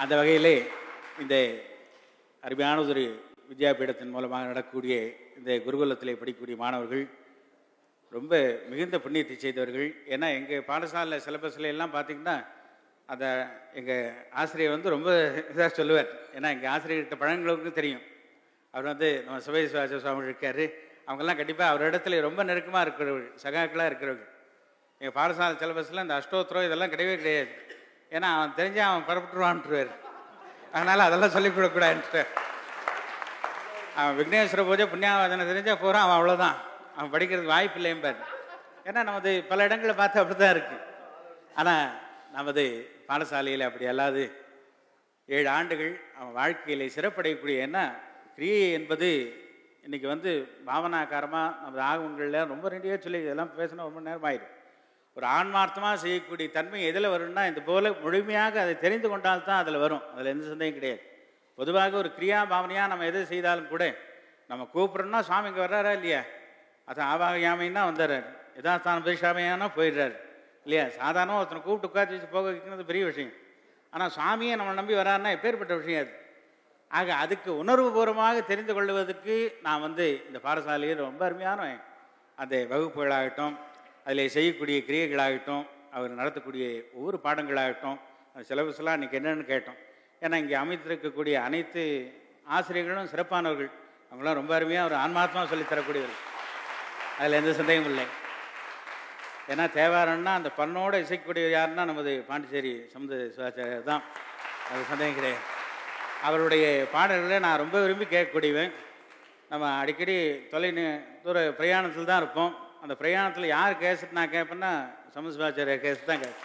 அந்த வகையிலே இந்த அருமையானதொரு வித்யாபீடத்தின் மூலமாக நடக்கக்கூடிய இந்த குருகுலத்திலே படிக்கக்கூடிய மாணவர்கள் ரொம்ப மிகுந்த புண்ணியத்தை செய்தவர்கள் ஏன்னா எங்கள் பாடசாலை சிலபஸ்ல எல்லாம் பார்த்தீங்கன்னா அந்த எங்கள் ஆசிரியர் வந்து ரொம்ப இதாக சொல்லுவார் ஏன்னா எங்கள் ஆசிரியர்கிட்ட பழங்களுக்கு தெரியும் அவர் வந்து நம்ம சுபை சுவாச சுவாமி இருக்கார் அவங்கெல்லாம் கண்டிப்பாக அவர் இடத்துல ரொம்ப நெருக்கமாக இருக்கிறவர்கள் சகாக்களாக இருக்கிறவர்கள் எங்கள் பாடசாலை சிலபஸில் இந்த அஷ்டோத்திரம் இதெல்லாம் கிடையவே கிடையாது ஏன்னா அவன் தெரிஞ்சா அவன் பரப்பிட்டுருவான்ட்டுருவார் அதனால் அதெல்லாம் சொல்லிக் கொடுக்கக்கூடாதுன்ட்டு அவன் விக்னேஸ்வர பூஜை புண்ணியாவாதனை தெரிஞ்சா போகிறான் அவன் அவ்வளோதான் அவன் படிக்கிறதுக்கு வாய்ப்பு இல்லையம்பார் ஏன்னா நமது பல இடங்களை பார்த்து அப்படி தான் இருக்கு ஆனால் நமது பாடசாலையில் அப்படி அல்லாது ஏழு ஆண்டுகள் அவன் வாழ்க்கையிலே சிறப்படையக்கூடிய என்ன கிரியை என்பது இன்னைக்கு வந்து பாவனாக்காரமாக நமது ஆகவங்களில் ரொம்ப ரெண்டியாக சொல்லி இதெல்லாம் பேசினா ரொம்ப நேரம் ஆயிடும் ஒரு ஆன்மார்த்தமாக செய்யக்கூடிய தன்மை எதில் வரும்னா இந்த போல முழுமையாக அதை தெரிந்து கொண்டால்தான் அதில் வரும் அதில் எந்த சந்தேகம் கிடையாது பொதுவாக ஒரு கிரியா பாவனையாக நம்ம எது செய்தாலும் கூட நம்ம கூப்பிட்றோம்னா சுவாமி இங்கே வர்றாரா இல்லையா அதான் ஆவாக யாமைன்னா வந்துடுறாரு யதாஸ்தான பிரதிஷாமையானா போயிடுறாரு இல்லையா சாதாரணமாக ஒருத்தனை கூப்பிட்டு உட்காந்து வச்சு போக வைக்கிறது பெரிய விஷயம் ஆனால் சுவாமியை நம்ம நம்பி வராருன்னா எப்பேற்பட்ட விஷயம் அது ஆக அதுக்கு உணர்வுபூர்வமாக தெரிந்து கொள்வதற்கு நான் வந்து இந்த பாடசாலையில் ரொம்ப அருமையான அந்த வகுப்புகளாகட்டும் அதில் செய்யக்கூடிய கிரியைகளாகட்டும் அவர் நடத்தக்கூடிய ஒவ்வொரு பாடங்களாகட்டும் அது சிலபஸ்லாம் இன்றைக்கி என்னென்னு கேட்டோம் ஏன்னா இங்கே அமைத்திருக்கக்கூடிய அனைத்து ஆசிரியர்களும் சிறப்பானவர்கள் அவங்களாம் ரொம்ப அருமையாக ஒரு ஆன்மாத்மா சொல்லித் தரக்கூடியவர்கள் அதில் எந்த சந்தேகமும் இல்லை ஏன்னா தேவாரம்னா அந்த பண்ணோட இசைக்கக்கூடியவர் யாருன்னா நமது பாண்டிச்சேரி சமுத சிவாச்சாரியர் தான் அது சந்தேகம் கிடையாது அவருடைய பாடல்களை நான் ரொம்ப விரும்பி கேட்கக்கூடியவன் நம்ம அடிக்கடி தொலை தூர பிரயாணத்தில் தான் இருப்போம் அந்த பிரயாணத்தில் யார் கேசட் நான் கேட்பேன்னா சமுத சிவாச்சாரியர் கேசட் தான் கேட்பேன்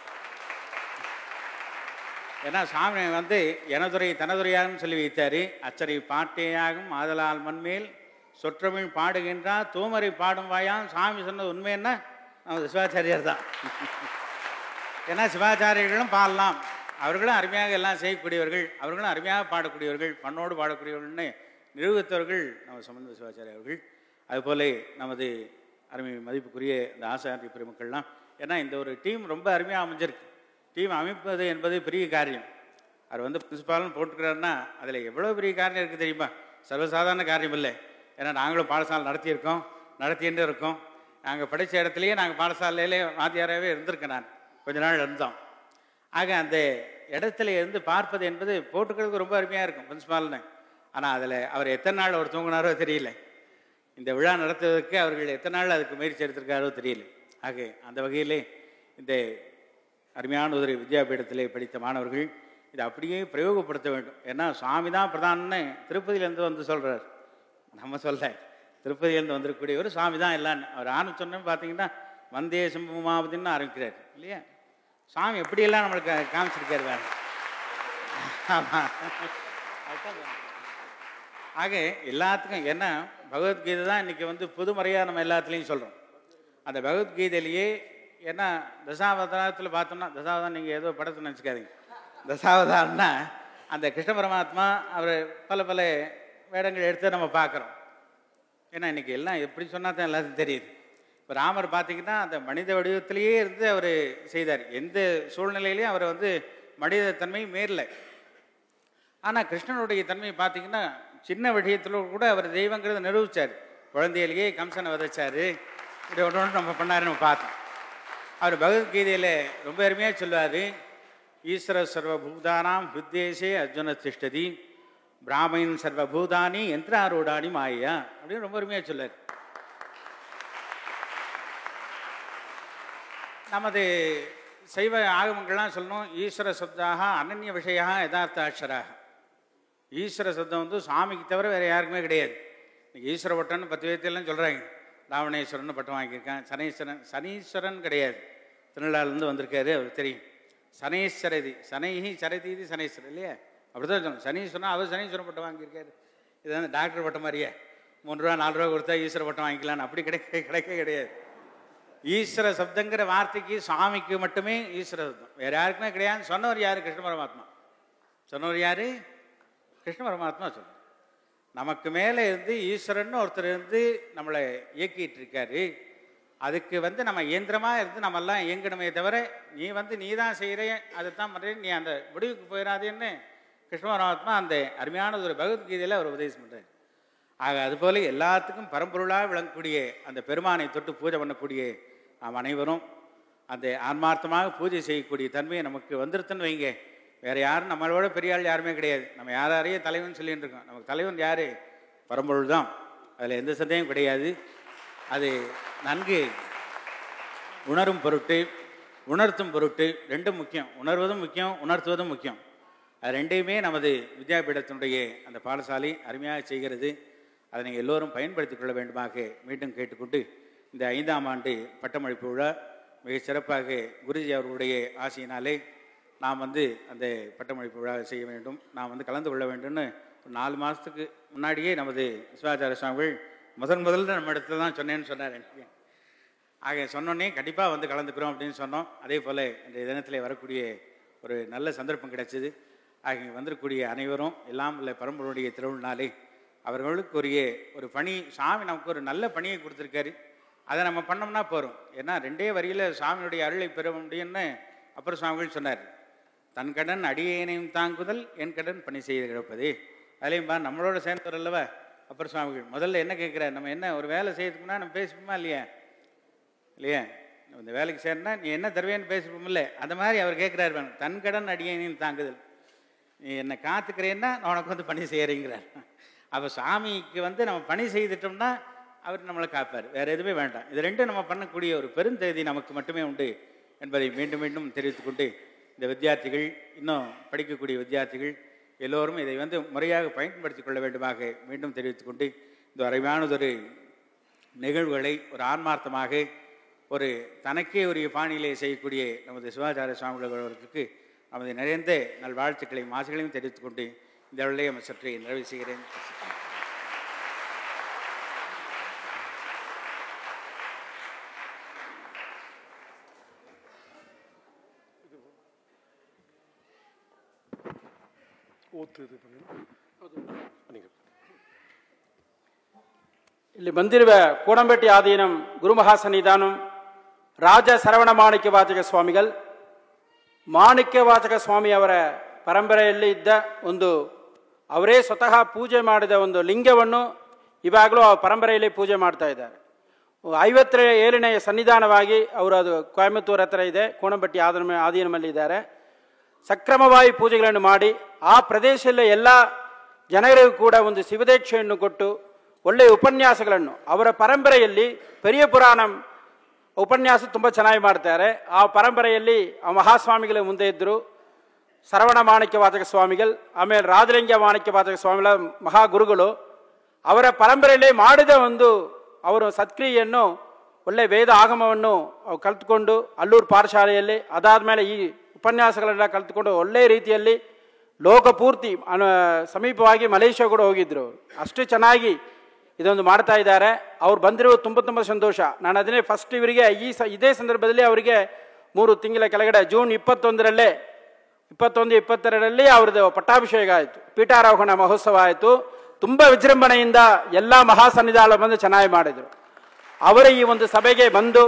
ஏன்னா சாமி வந்து எனதுரை தனதுரையாகும் சொல்லி வைத்தார் அச்சரை பாட்டேயாகும் ஆதலால் மண்மேல் சொற்றமிழ் பாடுகின்றார் தூமரை பாடும் வாயாம் சாமி சொன்னது உண்மை என்ன நமது சிவாச்சாரியார் தான் ஏன்னா சிவாச்சாரியர்களும் பாடலாம் அவர்களும் அருமையாக எல்லாம் செய்யக்கூடியவர்கள் அவர்களும் அருமையாக பாடக்கூடியவர்கள் பண்ணோடு பாடக்கூடியவர்கள்னு நிரூபித்தவர்கள் நம்ம சம்பந்த சிவாச்சாரிய அவர்கள் அதுபோல நமது அருமை மதிப்புக்குரிய இந்த ஆசாரிய பெருமக்கள்லாம் ஏன்னா இந்த ஒரு டீம் ரொம்ப அருமையாக அமைஞ்சிருக்கு டீம் அமைப்பது என்பது பெரிய காரியம் அவர் வந்து பிரின்சிபால்னு போட்டுக்கிறாருன்னா அதில் எவ்வளோ பெரிய காரியம் இருக்குது தெரியுமா சர்வசாதாரண காரியம் இல்லை ஏன்னா நாங்களும் பாடசாலை நடத்தியிருக்கோம் நடத்திட்டு இருக்கோம் நாங்கள் படித்த இடத்துலையே நாங்கள் பாடசாலையிலே வாத்தியாராகவே இருந்திருக்கேன் நான் கொஞ்ச நாள் இருந்தோம் ஆக அந்த இடத்துல இருந்து பார்ப்பது என்பது போட்டுக்கிறதுக்கு ரொம்ப அருமையாக இருக்கும் பிரின்சிபால்னு ஆனால் அதில் அவர் எத்தனை நாள் அவர் தூங்கினாரோ தெரியல இந்த விழா நடத்துவதற்கு அவர்கள் எத்தனை நாள் அதுக்கு முயற்சி எடுத்திருக்காரோ தெரியல ஆக அந்த வகையிலே இந்த அருமையான ஒரு வித்யாபீடத்திலே படித்த மாணவர்கள் இதை அப்படியே பிரயோகப்படுத்த வேண்டும் ஏன்னா சுவாமி தான் பிரதானன்னு திருப்பதியிலேருந்து வந்து சொல்கிறார் நம்ம சொல்ல திருப்பதியிலேருந்து வந்திருக்கக்கூடிய ஒரு சுவாமி தான் எல்லாம் அவர் ஆரம்பிச்சோன்னு பார்த்தீங்கன்னா வந்தே சிம்பமாவதுன்னு ஆரம்பிக்கிறார் இல்லையா சுவாமி எப்படியெல்லாம் நம்மளுக்கு காமிச்சிருக்காரு வேற ஆமாம் ஆக எல்லாத்துக்கும் என்ன பகவத்கீதை தான் இன்றைக்கி வந்து புதுமுறையாக நம்ம எல்லாத்துலேயும் சொல்கிறோம் அந்த பகவத்கீதையிலேயே என்ன தசாவதாரத்தில் பார்த்தோம்னா தசாவதாரம் நீங்கள் ஏதோ படத்தை நினச்சிக்காதீங்க தசாவதாரம்னா அந்த கிருஷ்ண பரமாத்மா அவர் பல பல வேடங்கள் எடுத்து நம்ம பார்க்குறோம் ஏன்னா இன்றைக்கி எல்லாம் எப்படி சொன்னால் தான் எல்லாத்துக்கும் தெரியுது இப்போ ராமர் பார்த்தீங்கன்னா அந்த மனித வடிவத்திலேயே இருந்து அவர் செய்தார் எந்த சூழ்நிலையிலையும் அவர் வந்து மனித தன்மை மேறல ஆனால் கிருஷ்ணனுடைய தன்மையை பார்த்தீங்கன்னா சின்ன விஷயத்தில் கூட அவர் தெய்வங்கிறத நிரூபித்தார் குழந்தையிலேயே கம்சனை விதைச்சார் இப்படி ஒன்று ஒன்று நம்ம பண்ணாரு நம்ம பார்த்தோம் அவர் பகவத்கீதையில் ரொம்ப அருமையாக சொல்லுவார் ஈஸ்வர சர்வபூதானாம் ஹிருத்தேசே அர்ஜுன திஷ்டதி பிராமின் சர்வபூதானி யந்திராரூடானி மாயா அப்படின்னு ரொம்ப அருமையாக சொல்லார் நமது சைவ ஆகமங்கள்லாம் சொல்லணும் ஈஸ்வர சப்தாக அனன்ய விஷயா யதார்த்த அக்ஷராக ஈஸ்வர சப்தம் வந்து சாமிக்கு தவிர வேறு யாருக்குமே கிடையாது இன்னைக்கு ஈஸ்வர பட்டம்னு பத்து பேர்த்தையெல்லாம் சொல்கிறாங்க ராவணேஸ்வரன் பட்டம் வாங்கியிருக்கான் சனீஸ்வரன் சனீஸ்வரன் கிடையாது திருநள்ளாறுலேருந்து வந்திருக்காரு அவருக்கு தெரியும் சனீஸ்வரதி சனைஹி சரதீதி சனீஸ்வரன் இல்லையா அப்படி தான் சொல்லணும் சனீஸ்வரன் அவர் சனீஸ்வரன் பட்டம் வாங்கியிருக்காரு இது வந்து டாக்டர் பட்டம் மாதிரியே மூணு ரூபா நாலு ரூபா கொடுத்தா ஈஸ்வர பட்டம் வாங்கிக்கலான்னு அப்படி கிடைக்க கிடைக்க கிடையாது ஈஸ்வர சப்தங்கிற வார்த்தைக்கு சுவாமிக்கு மட்டுமே ஈஸ்வர சப்தம் வேற யாருக்குமே கிடையாது சொன்னவர் யாரு கிருஷ்ண பரமாத்மா சொன்னவர் யாரு கிருஷ்ண பரமாத்மா சொன்னார் நமக்கு மேலே இருந்து ஈஸ்வரன் ஒருத்தர் இருந்து நம்மளை இயக்கிட்டு இருக்காரு அதுக்கு வந்து நம்ம இயந்திரமாக இருந்து நம்மெல்லாம் இயங்கணுமே தவிர நீ வந்து நீ தான் செய்கிற அதை தான் பண்ணுற நீ அந்த முடிவுக்கு போயிடாதேன்னு கிருஷ்ண பரமாத்மா அந்த அருமையான ஒரு பகவத்கீதையில் அவர் உபதேசம் பண்ணுறார் ஆக அதுபோல எல்லாத்துக்கும் பரம்பொருளாக விளங்கக்கூடிய அந்த பெருமானை தொட்டு பூஜை பண்ணக்கூடிய நாம் அனைவரும் அந்த ஆன்மார்த்தமாக பூஜை செய்யக்கூடிய தன்மையை நமக்கு வந்துருத்துன்னு வைங்க வேறு யாரும் நம்மளோட பெரிய ஆள் யாருமே கிடையாது நம்ம யார் யாரையும் தலைவன் சொல்லிட்டு இருக்கோம் நமக்கு தலைவன் யார் பரம்பொருள் தான் அதில் எந்த சந்தேகம் கிடையாது அது நன்கு உணரும் பொருட்டு உணர்த்தும் பொருட்டு ரெண்டும் முக்கியம் உணர்வதும் முக்கியம் உணர்த்துவதும் முக்கியம் அது ரெண்டையுமே நமது வித்யாபீடத்தினுடைய அந்த பாடசாலை அருமையாக செய்கிறது அதை நீங்கள் எல்லோரும் பயன்படுத்திக் கொள்ள வேண்டுமாக மீண்டும் கேட்டுக்கொண்டு இந்த ஐந்தாம் ஆண்டு பட்டமளிப்பு விழா மிக சிறப்பாக குருஜி அவர்களுடைய ஆசையினாலே நாம் வந்து அந்த பட்டமளிப்பு விழா செய்ய வேண்டும் நாம் வந்து கலந்து கொள்ள வேண்டும்னு ஒரு நாலு மாதத்துக்கு முன்னாடியே நமது சிவாச்சாரிய சுவாமிகள் முதன் முதல்ல நம்ம இடத்துல தான் சொன்னேன்னு சொன்னார் எனக்கு ஆக சொன்னோன்னே கண்டிப்பாக வந்து கலந்துக்கிறோம் அப்படின்னு சொன்னோம் அதே போல் இன்றைய தினத்தில் வரக்கூடிய ஒரு நல்ல சந்தர்ப்பம் கிடைச்சது ஆக இங்கே வந்திருக்கக்கூடிய அனைவரும் எல்லாம் உள்ள பரம்பரையுடைய திருவிழாலே அவர்களுக்குரிய ஒரு பணி சாமி நமக்கு ஒரு நல்ல பணியை கொடுத்துருக்காரு அதை நம்ம பண்ணோம்னா போகிறோம் ஏன்னா ரெண்டே வரியில் சாமியுடைய அருளை பெற முடியும்னு அப்புறம் சுவாமிகள் சொன்னார் தன் கடன் அடியேனையும் தாங்குதல் என் கடன் பணி செய்து கிடப்பதே அதுலேயும் பா நம்மளோட சேர்ந்தவர் அல்லவா அப்புறம் சுவாமிகள் முதல்ல என்ன கேட்குறாரு நம்ம என்ன ஒரு வேலை செய்யறதுக்குன்னா நம்ம பேசிப்போமா இல்லையா இல்லையா நம்ம இந்த வேலைக்கு சேர்னா நீ என்ன தருவேன்னு பேசிப்போம்ல அந்த மாதிரி அவர் கேட்குறாரு பாருங்க, தன் கடன் அடியேனையும் தாங்குதல் நீ என்னை காத்துக்கிறேன்னா நான் உனக்கு வந்து பணி செய்கிறேங்கிறார் அப்போ சாமிக்கு வந்து நம்ம பணி செய்துட்டோம்னா அவர் நம்மளை காப்பார் வேறு எதுவுமே வேண்டாம் இது ரெண்டும் நம்ம பண்ணக்கூடிய ஒரு பெருந்தேதி நமக்கு மட்டுமே உண்டு என்பதை மீண்டும் மீண்டும் தெரிவித்துக்கொண்டு இந்த வித்தியார்த்திகள் இன்னும் படிக்கக்கூடிய வித்தியார்த்திகள் எல்லோரும் இதை வந்து முறையாக பயன்படுத்திக் கொள்ள வேண்டுமாக மீண்டும் தெரிவித்துக்கொண்டு இந்த அருமையானதொரு நிகழ்வுகளை ஒரு ஆன்மார்த்தமாக ஒரு தனக்கே உரிய பாணியிலே செய்யக்கூடிய நமது சிவாச்சாரிய சுவாமிகள் அவர்களுக்கு நமது நிறைந்த நல்வாழ்த்துக்களையும் ஆசைகளையும் தெரிவித்துக் கொண்டு இந்த அளவிலே சற்று நிறைவு செய்கிறேன் ಓದ್ತು ಇದು ನೀವು ಇಲ್ಲಿ ಬಂದಿರುವ ಕೋಡಂಬೆಟ್ಟಿ ಆದೀನಂ ಗುರುಮಹಾ ಸನ್ನಿಧಾನಂ ರಾಜ ಸರವಣ ಮಾಣಿಕ್ಯ ವಾಚಕ ಸ್ವಾಮಿಗಳು ಮಾಣಿಕ್ಯ ವಾಚಕ ಸ್ವಾಮಿ ಅವರ ಪರಂಪರೆಯಲ್ಲಿ ಇದ್ದ ಒಂದು ಅವರೇ ಸ್ವತಃ ಪೂಜೆ ಮಾಡಿದ ಒಂದು ಲಿಂಗವನ್ನು ಇವಾಗಲೂ ಆ ಪರಂಪರೆಯಲ್ಲಿ ಪೂಜೆ ಮಾಡ್ತಾ ಇದ್ದಾರೆ ಐವತ್ತರ ಏಳನೆಯ ಸನ್ನಿಧಾನವಾಗಿ ಅವರು ಅದು ಕೊಯಮತ್ತೂರು ಹತ್ರ ಇದೆ ಕೋಣಂಬಟ್ಟಿ ಆದೀನ ಆಧೀನದಲ್ಲಿ ಇದ್ದಾರೆ ಸಕ್ರಮವಾಗಿ ಪೂಜೆಗಳನ್ನು ಮಾಡಿ ಆ ಪ್ರದೇಶದಲ್ಲಿ ಎಲ್ಲ ಜನರಿಗೂ ಕೂಡ ಒಂದು ಶಿವದೀಕ್ಷೆಯನ್ನು ಕೊಟ್ಟು ಒಳ್ಳೆಯ ಉಪನ್ಯಾಸಗಳನ್ನು ಅವರ ಪರಂಪರೆಯಲ್ಲಿ ಪೆರಿಯ ಪುರಾಣಂ ಉಪನ್ಯಾಸ ತುಂಬ ಚೆನ್ನಾಗಿ ಮಾಡ್ತಾರೆ ಆ ಪರಂಪರೆಯಲ್ಲಿ ಆ ಮಹಾಸ್ವಾಮಿಗಳ ಮುಂದೆ ಇದ್ದರು ಸರವಣ ಮಾಣಿಕ್ಯ ವಾಚಕ ಸ್ವಾಮಿಗಳು ಆಮೇಲೆ ರಾಜಲಿಂಗ ಮಾಣಿಕ್ಯ ವಾಚಕ ಸ್ವಾಮಿಗಳ ಮಹಾಗುರುಗಳು ಅವರ ಪರಂಪರೆಯಲ್ಲಿ ಮಾಡಿದ ಒಂದು ಅವರು ಸತ್ಕ್ರಿಯೆಯನ್ನು ಒಳ್ಳೆ ವೇದ ಆಗಮವನ್ನು ಅವು ಕಲ್ತ್ಕೊಂಡು ಅಲ್ಲೂರು ಪಾಠಶಾಲೆಯಲ್ಲಿ ಅದಾದಮೇಲೆ ಈ ಉಪನ್ಯಾಸಗಳೆಲ್ಲ ಕಲ್ತ್ಕೊಂಡು ಒಳ್ಳೆಯ ರೀತಿಯಲ್ಲಿ ಲೋಕಪೂರ್ತಿ ಅನ- ಸಮೀಪವಾಗಿ ಮಲೇಷ್ಯಾ ಕೂಡ ಹೋಗಿದ್ರು ಅಷ್ಟು ಚೆನ್ನಾಗಿ ಇದೊಂದು ಮಾಡ್ತಾ ಇದ್ದಾರೆ ಅವ್ರು ಬಂದಿರೋದು ತುಂಬ ತುಂಬ ಸಂತೋಷ ನಾನು ಅದನ್ನೇ ಫಸ್ಟ್ ಇವರಿಗೆ ಈ ಸ ಇದೇ ಸಂದರ್ಭದಲ್ಲಿ ಅವರಿಗೆ ಮೂರು ತಿಂಗಳ ಕೆಳಗಡೆ ಜೂನ್ ಇಪ್ಪತ್ತೊಂದರಲ್ಲೇ ಇಪ್ಪತ್ತೊಂದು ಇಪ್ಪತ್ತೆರಡರಲ್ಲಿ ಅವ್ರದ್ದು ಪಟ್ಟಾಭಿಷೇಕ ಆಯಿತು ಪೀಠಾರೋಹಣ ಮಹೋತ್ಸವ ಆಯಿತು ತುಂಬ ವಿಜೃಂಭಣೆಯಿಂದ ಎಲ್ಲ ಮಹಾಸನ್ನಿಧಾನ ಬಂದು ಚೆನ್ನಾಗಿ ಮಾಡಿದರು ಅವರ ಈ ಒಂದು ಸಭೆಗೆ ಬಂದು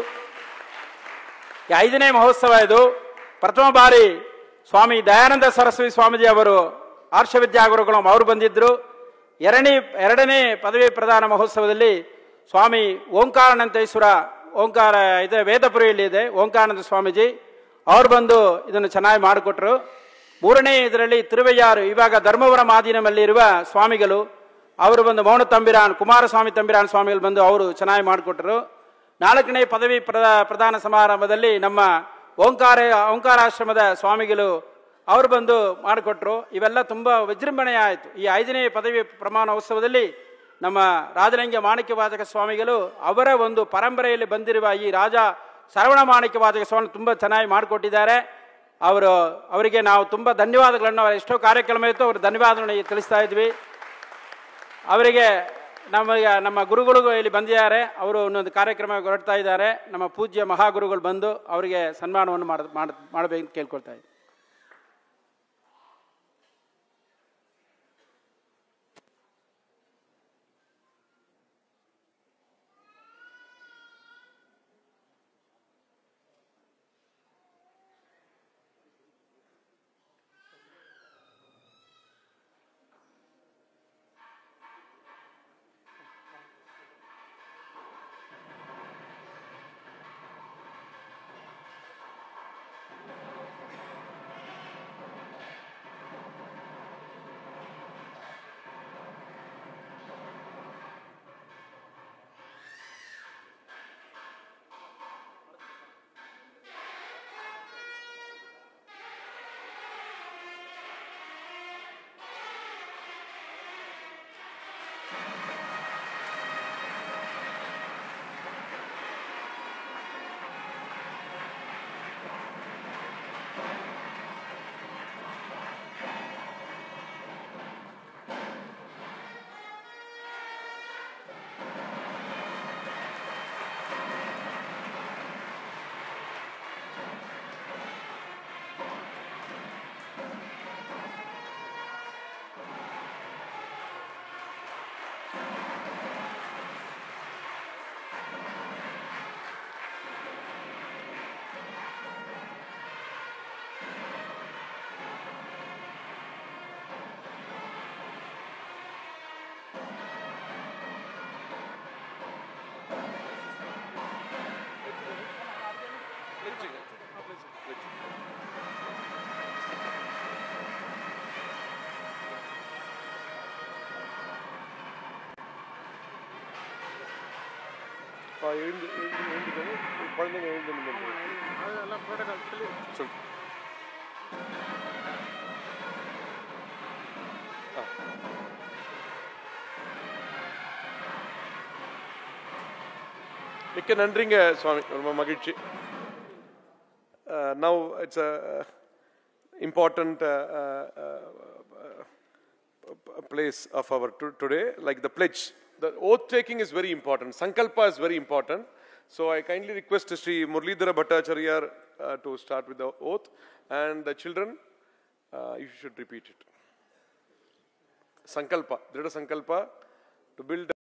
ಈ ಐದನೇ ಮಹೋತ್ಸವ ಇದು ಪ್ರಥಮ ಬಾರಿ ಸ್ವಾಮಿ ದಯಾನಂದ ಸರಸ್ವತಿ ಸ್ವಾಮೀಜಿ ಅವರು ಆರ್ಷ ವಿದ್ಯಾಗುರುಗಳು ಅವರು ಬಂದಿದ್ದರು ಎರಡನೇ ಎರಡನೇ ಪದವಿ ಪ್ರದಾನ ಮಹೋತ್ಸವದಲ್ಲಿ ಸ್ವಾಮಿ ಓಂಕಾರಾನಂತೇಶ್ವರ ಓಂಕಾರ ಇದೆ ವೇದಪುರಿಯಲ್ಲಿ ಇದೆ ಓಂಕಾರಾನಂದ ಸ್ವಾಮೀಜಿ ಅವ್ರು ಬಂದು ಇದನ್ನು ಚೆನ್ನಾಗಿ ಮಾಡಿಕೊಟ್ರು ಮೂರನೇ ಇದರಲ್ಲಿ ತಿರುವಯ್ಯಾರು ಇವಾಗ ಧರ್ಮವರಂ ಆಧೀನದಲ್ಲಿ ಇರುವ ಸ್ವಾಮಿಗಳು ಅವರು ಬಂದು ಮೌನ ತಂಬಿರಾನ್ ಕುಮಾರಸ್ವಾಮಿ ತಂಬಿರಾನ್ ಸ್ವಾಮಿಗಳು ಬಂದು ಅವರು ಚೆನ್ನಾಗಿ ಮಾಡಿಕೊಟ್ರು ನಾಲ್ಕನೇ ಪದವಿ ಪ್ರದ ಪ್ರದಾನ ಸಮಾರಂಭದಲ್ಲಿ ನಮ್ಮ ಓಂಕಾರ ಓಂಕಾರಾಶ್ರಮದ ಸ್ವಾಮಿಗಳು ಅವರು ಬಂದು ಮಾಡಿಕೊಟ್ರು ಇವೆಲ್ಲ ತುಂಬ ವಿಜೃಂಭಣೆ ಆಯಿತು ಈ ಐದನೇ ಪದವಿ ಪ್ರಮಾಣ ಉತ್ಸವದಲ್ಲಿ ನಮ್ಮ ರಾಜಲಿಂಗ ಮಾಣಿಕ್ಯ ವಾಚಕ ಸ್ವಾಮಿಗಳು ಅವರ ಒಂದು ಪರಂಪರೆಯಲ್ಲಿ ಬಂದಿರುವ ಈ ರಾಜ ಸರವಣ ಮಾಣಿಕ್ಯ ವಾಚಕ ಸ್ವಾಮಿ ತುಂಬ ಚೆನ್ನಾಗಿ ಮಾಡಿಕೊಟ್ಟಿದ್ದಾರೆ ಅವರು ಅವರಿಗೆ ನಾವು ತುಂಬ ಧನ್ಯವಾದಗಳನ್ನು ಅವರ ಎಷ್ಟೋ ಕಾರ್ಯಕ್ರಮ ಇತ್ತು ಅವರು ಧನ್ಯವಾದಗಳನ್ನು ತಿಳಿಸ್ತಾ ಇದ್ವಿ ಅವರಿಗೆ ನಮಗೆ ನಮ್ಮ ಗುರುಗಳು ಇಲ್ಲಿ ಬಂದಿದ್ದಾರೆ ಅವರು ಇನ್ನೊಂದು ಕಾರ್ಯಕ್ರಮ ಹೊರಡ್ತಾ ಇದ್ದಾರೆ ನಮ್ಮ ಪೂಜ್ಯ ಮಹಾಗುರುಗಳು ಬಂದು ಅವರಿಗೆ ಸನ್ಮಾನವನ್ನು ಮಾಡ ಮಾಡ- ಮಾಡಬೇಕಂತ ಕೇಳ್ಕೊಳ್ತಾ ಇದ್ದೀನಿ ஆ, எழுந்து எழுந்து எழுந்துக்கோங்க குழந்தைங்க எழுந்து நின்று அதெல்லாம் ப்ரோட்டோகால் சொல்லி சொல் ஆ. மிக்க நன்றிங்க சுவாமி ரொம்ப மகிழ்ச்சி now it's a important uh, uh, uh, uh, place of our to- today, like the pledge. The oath taking is very important. Sankalpa is very important. So I kindly request Sri Murlidhara Bhattacharya uh, to start with the oath, and the children, uh, you should repeat it. Sankalpa, Drida Sankalpa, to build.